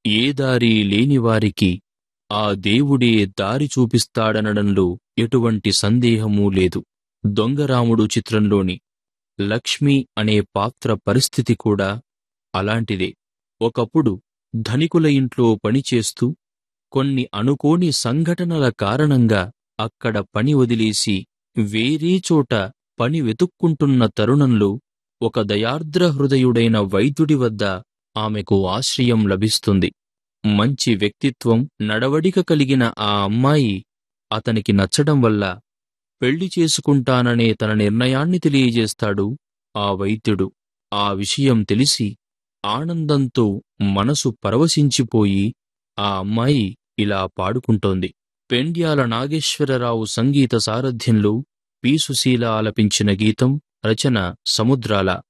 ఏ దారి లేనివారికి ఆ దేవుడే దారి చూపిస్తాడనడంలో ఎటువంటి సందేహమూ లేదు దొంగరాముడు చిత్రంలోని లక్ష్మి అనే పాత్ర పరిస్థితి కూడా అలాంటిదే ఒకప్పుడు ధనికుల ఇంట్లో పనిచేస్తూ కొన్ని అనుకోని సంఘటనల కారణంగా అక్కడ పని వదిలేసి వేరే చోట పని వెతుక్కుంటున్న తరుణంలో ఒక దయార్ద్ర హృదయుడైన వైద్యుడి వద్ద ఆమెకు ఆశ్రయం లభిస్తుంది మంచి వ్యక్తిత్వం నడవడిక కలిగిన ఆ అమ్మాయి అతనికి నచ్చడం వల్ల పెళ్లి చేసుకుంటాననే తన నిర్ణయాన్ని తెలియజేస్తాడు ఆ వైద్యుడు ఆ విషయం తెలిసి ఆనందంతో మనసు పరవశించిపోయి ఆ అమ్మాయి ఇలా పాడుకుంటోంది పెండ్యాల నాగేశ్వరరావు సంగీత సారథ్యంలో పి సుశీల ఆలపించిన గీతం రచన సముద్రాల